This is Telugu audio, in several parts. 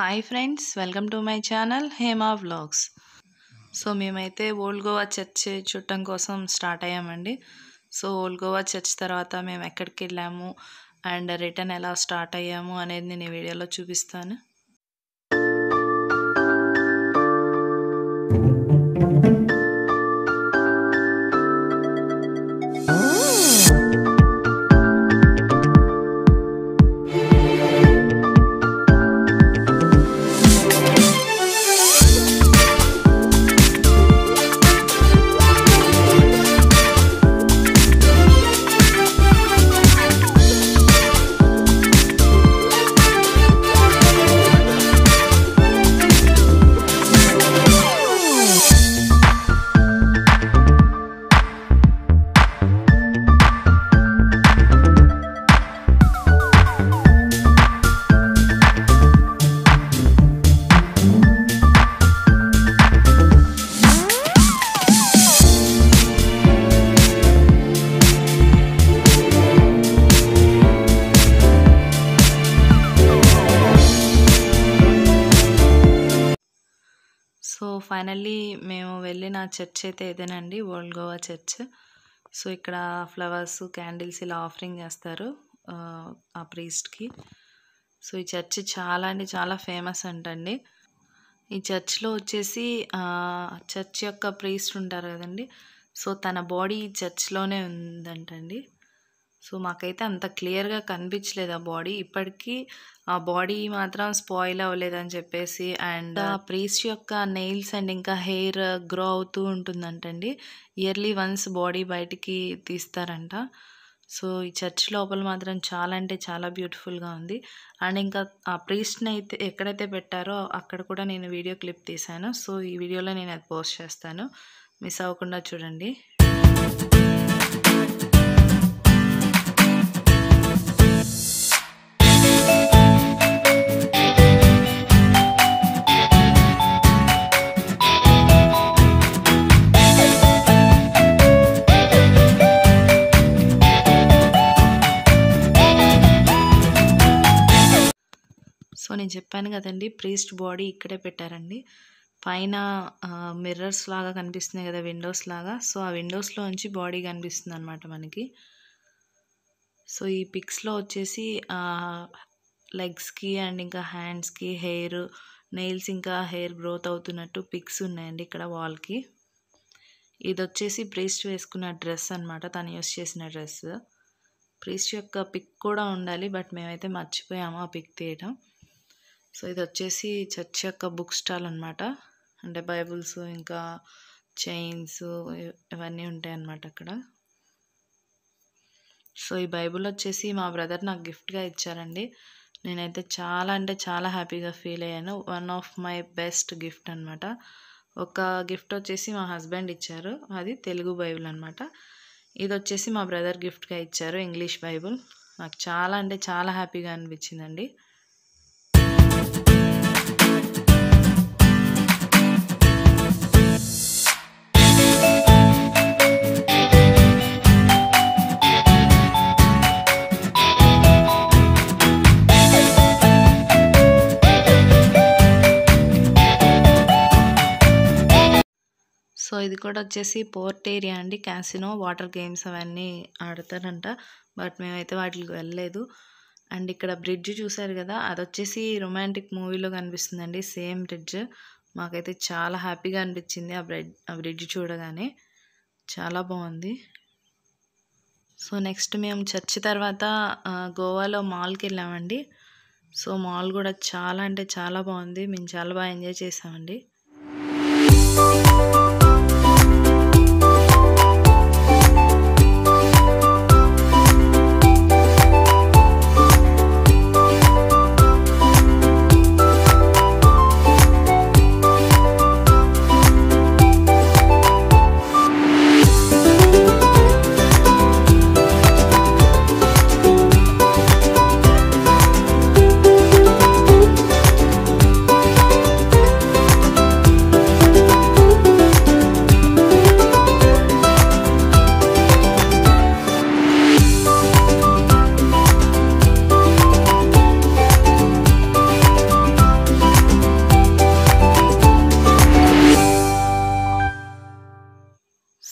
Hi friends welcome to my channel Hema vlogs so మేమైతే ఓల్డ్ గోవా చర్చ్ చూడటం కోసం స్టార్ట్ అయ్యామండి సో ఓల్డ్ గోవా చర్చ్ తర్వాత మేము ఎక్కడికి వెళ్ళాము అండ్ రిటర్న్ ఎలా స్టార్ట్ అయ్యాము అనేది నేను ఈ వీడియోలో చూపిస్తాను సో ఫైనల్లీ మేము వెళ్ళిన చర్చ్ అయితే ఇదేనండి ఓల్డ్ గోవా చర్చ్ సో ఇక్కడ ఫ్లవర్స్ క్యాండిల్స్ ఇలా ఆఫరింగ్ చేస్తారు ఆ, ఆ ప్రీస్ట్కి సో ఈ చర్చ్ చాలా అంటే చాలా ఫేమస్ అంటండి ఈ చర్చ్లో వచ్చేసి ఆ, చర్చ్ యొక్క ప్రీస్ట్ ఉంటారు కదండి సో తన బాడీ ఈ చర్చ్లోనే ఉందంటండి సో మాకైతే అంత క్లియర్గా కనిపించలేదు ఆ బాడీ ఇప్పటికీ ఆ బాడీ మాత్రం స్పాయిల్ అవ్వలేదని చెప్పేసి అండ్ ఆ ప్రీస్ట్ యొక్క నెయిల్స్ అండ్ ఇంకా హెయిర్ గ్రో అవుతూ ఉంటుందంటండి ఇయర్లీ వన్స్ బాడీ బయటికి తీస్తారంట సో ఈ చర్చ్ లోపల మాత్రం చాలా అంటే చాలా బ్యూటిఫుల్గా ఉంది అండ్ ఇంకా ఆ ప్రీస్ట్ని అయితే ఎక్కడైతే పెట్టారో అక్కడ కూడా నేను వీడియో క్లిప్ తీశాను సో ఈ వీడియోలో నేను అది పోస్ట్ చేస్తాను మిస్ అవ్వకుండా చూడండి సో నేను చెప్పాను కదండి ప్రీస్ట్ బాడీ ఇక్కడే పెట్టారండి పైన మిర్రర్స్ లాగా కనిపిస్తున్నాయి కదా విండోస్ లాగా సో ఆ విండోస్లో నుంచి బాడీ కనిపిస్తుంది అనమాట మనకి సో ఈ పిక్స్లో వచ్చేసి లెగ్స్కి అండ్ ఇంకా హ్యాండ్స్కి హెయిర్ నెయిల్స్ ఇంకా హెయిర్ గ్రోత్ అవుతున్నట్టు పిక్స్ ఉన్నాయండి ఇక్కడ వాల్కి ఇది వచ్చేసి ప్రీస్ట్ వేసుకున్న డ్రెస్ అనమాట తను యూస్ చేసిన డ్రెస్ ప్రీస్ట్ యొక్క పిక్ కూడా ఉండాలి బట్ మేమైతే మర్చిపోయాము ఆ పిక్ తీయడం సో ఇది వచ్చేసి చర్చ్ యొక్క బుక్ స్టాల్ అనమాట అంటే బైబుల్స్ ఇంకా చైన్స్ ఇవన్నీ ఉంటాయి అన్నమాట అక్కడ సో ఈ బైబుల్ వచ్చేసి మా బ్రదర్ నాకు గిఫ్ట్గా ఇచ్చారండి నేనైతే చాలా అంటే చాలా హ్యాపీగా ఫీల్ అయ్యాను one of my best gift అనమాట ఒక గిఫ్ట్ వచ్చేసి మా హస్బెండ్ ఇచ్చారు అది తెలుగు బైబిల్ అనమాట ఇది వచ్చేసి మా బ్రదర్ గిఫ్ట్గా ఇచ్చారు ఇంగ్లీష్ బైబుల్ నాకు చాలా అంటే చాలా హ్యాపీగా అనిపించిందండి సో ఇది కూడా వచ్చేసి పోర్ట్ ఏరియా అండి క్యాసినో వాటర్ గేమ్స్ అవన్నీ ఆడతారంట బట్ మేమైతే వాటికి వెళ్ళలేదు అండ్ ఇక్కడ బ్రిడ్జ్ చూసారు కదా అది వచ్చేసి రొమాంటిక్ మూవీలో కనిపిస్తుందండి సేమ్ బ్రిడ్జ్ మాకైతే చాలా హ్యాపీగా అనిపించింది ఆ బ్రిడ్జ్ ఆ బ్రిడ్జ్ చూడగానే చాలా బాగుంది సో నెక్స్ట్ మేము చర్చ్ తర్వాత ఆ, గోవాలో మాల్కి వెళ్ళామండి సో మాల్ కూడా చాలా అంటే చాలా బాగుంది మేము చాలా బాగా ఎంజాయ్ చేసామండి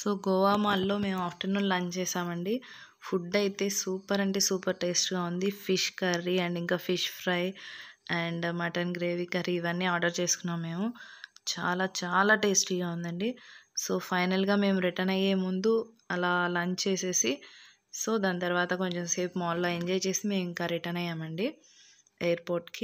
సో గోవా మాల్‌లో మేము ఆఫ్టర్‌నూన్ లంచ్ చేసామండి. ఫుడ్ అయితే సూపర్ అంటే సూపర్ టేస్ట్‌గా ఉంది. ఫిష్ కర్రీ అండ్ ఇంకా fish fry and mutton gravy curry ఇవన్నీ ఆర్డర్ చేసుకున్నాం మేము. చాలా చాలా టేస్టీగా ఉందండి. సో, ఫైనల్‌గా మేము రిటర్న్ అయ్యే ముందు అలా లంచ్ చేసేసి సో, దాని తర్వాత కొంచెం సేపు మాల్‌లో ఎంజాయ్ చేసి మేము ఇంకా రిటర్న్ అయ్యామండి ఎయిర్‌పోర్ట్‌కి.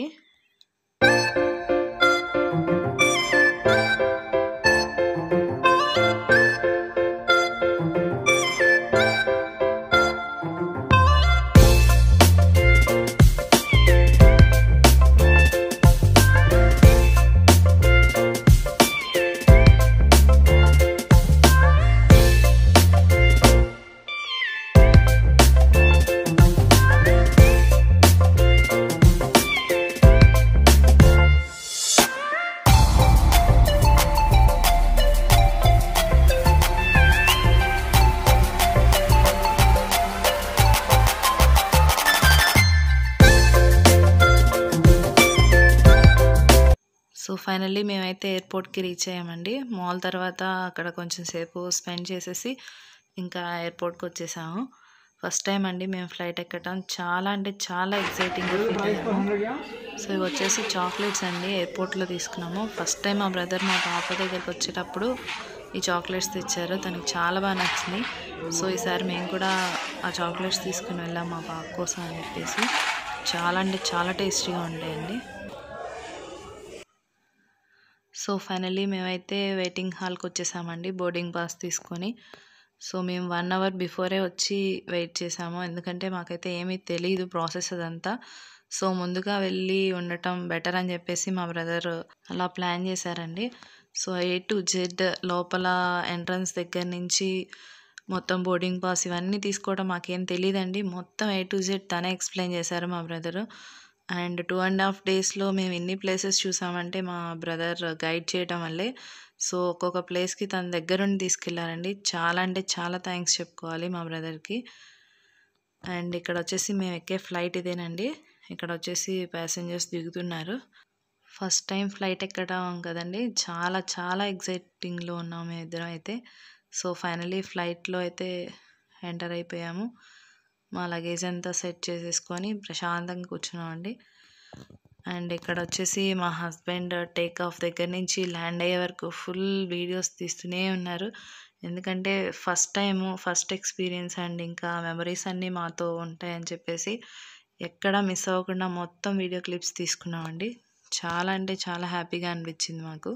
సో, ఫైనల్లీ మేమైతే ఎయిర్‌పోర్ట్‌కి రీచ్ అయ్యామండి. మాల్ తర్వాత అక్కడ కొంచెం సేపు స్పెండ్ చేసేసి ఇంకా ఎయిర్‌పోర్ట్‌కొచ్చేసాము. ఫస్ట్ టైమ్ అండి మేము ఫ్లైట్ ఎక్కటం. చాలా అంటే చాలా ఎక్సైటింగ్‌గా ఫీల్ అయ్యాము. సో, ఇవొచ్చేసి చాక్లెట్స్ అండి ఎయిర్‌పోర్ట్‌లో తీసుకున్నాము. ఫస్ట్ టైమ్ మా బ్రదర్ మా పాప దగ్గరకొచ్చేటప్పుడు ఈ చాక్లెట్స్ తెచ్చారు. తనకి చాలా బా నచ్చినాయి. సో, ఈసారి మేము కూడా ఆ చాక్లెట్స్ తీసుకొని వెళ్ళాం మా పాప కోసం అని చెప్పేసి. చాలా అంటే చాలా టేస్టీగా ఉంటాయండి. సో, ఫైనల్లీ మేమైతే వెయిటింగ్ హాల్‌కొచ్చేసామండి బోర్డింగ్ పాస్ తీసుకొని. సో, మేము 1 అవర్ బిఫోరే వచ్చి వెయిట్ చేసాము. ఎందుకంటే మాకైతే ఏమీ తెలీదు ప్రాసెస్ అదంతా. సో, ముందుగా వెళ్ళి ఉండటం బెటర్ అని చెప్పేసి మా బ్రదర్ అలా ప్లాన్ చేశారండి. సో, ఏ టు జెడ్ లోపల ఎంట్రన్స్ దగ్గర నుంచి మొత్తం బోర్డింగ్ పాస్ ఇవన్నీ తీసుకోవడం మాకేం తెలీదండి. మొత్తం ఏ టు జెడ్ తనే ఎక్స్‌ప్లెయిన్ చేశారు మా బ్రదరు. అండ్ 2 ½ డేస్‌లో మేము ఎన్ని ప్లేసెస్ చూసామంటే మా బ్రదర్ గైడ్ చేయటం వల్లే. సో, ఒక్కొక్క ప్లేస్‌కి తన దగ్గరుండి తీసుకెళ్లారండి. చాలా అంటే చాలా థాంక్స్ చెప్పుకోవాలి మా బ్రదర్‌కి. అండ్ ఇక్కడొచ్చేసి మేము ఎక్కే ఫ్లైట్ ఇదేనండి. ఇక్కడొచ్చేసి ప్యాసింజర్స్ దిగుతున్నారు. ఫస్ట్ టైమ్ ఫ్లైట్ ఎక్కడం కదండీ! చాలా చాలా ఎక్సైటింగ్‌లో ఉన్నాం మేమిద్దరం అయితే. సో, ఫైనల్లీ ఫ్లైట్‌లో అయితే ఎంటర్ అయిపోయాము. మా లగేజ్ అంతా సెట్ చేసేసుకొని ప్రశాంతంగా కూర్చున్నామండి. అండ్ ఇక్కడొచ్చేసి మా హస్బెండ్ టేక్ ఆఫ్ దగ్గర నుంచి ల్యాండ్ అయ్యే వరకు ఫుల్ వీడియోస్ తీస్తూనే ఉన్నారు. ఎందుకంటే first time, first experience and ఇంకా మెమరీస్ అన్నీ మాతో ఉంటాయని చెప్పేసి ఎక్కడా మిస్ అవ్వకుండా మొత్తం వీడియో క్లిప్స్ తీసుకున్నామండి. చాలా అంటే చాలా హ్యాపీగా అనిపించింది మాకు.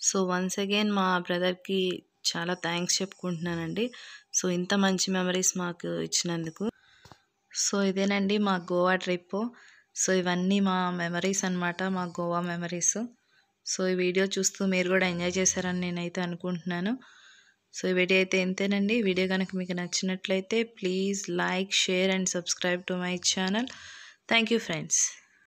సో వన్స్ అగైన్ మా బ్రదర్కి చాలా థ్యాంక్స్ చెప్పుకుంటున్నానండి సో ఇంత మంచి మెమరీస్ మాకు ఇచ్చినందుకు సో ఇదేనండి మా గోవా ట్రిప్ సో ఇవన్నీ మా మెమరీస్ అన్నమాట మా గోవా మెమరీస్ సో ఈ వీడియో చూస్తూ మీరు కూడా ఎంజాయ్ చేశారని నేనైతే అనుకుంటున్నాను సో ఈ వీడియో అయితే ఇంతేనండి ఈ వీడియో కనుక మీకు నచ్చినట్లయితే please like share and subscribe to my channel thank you friends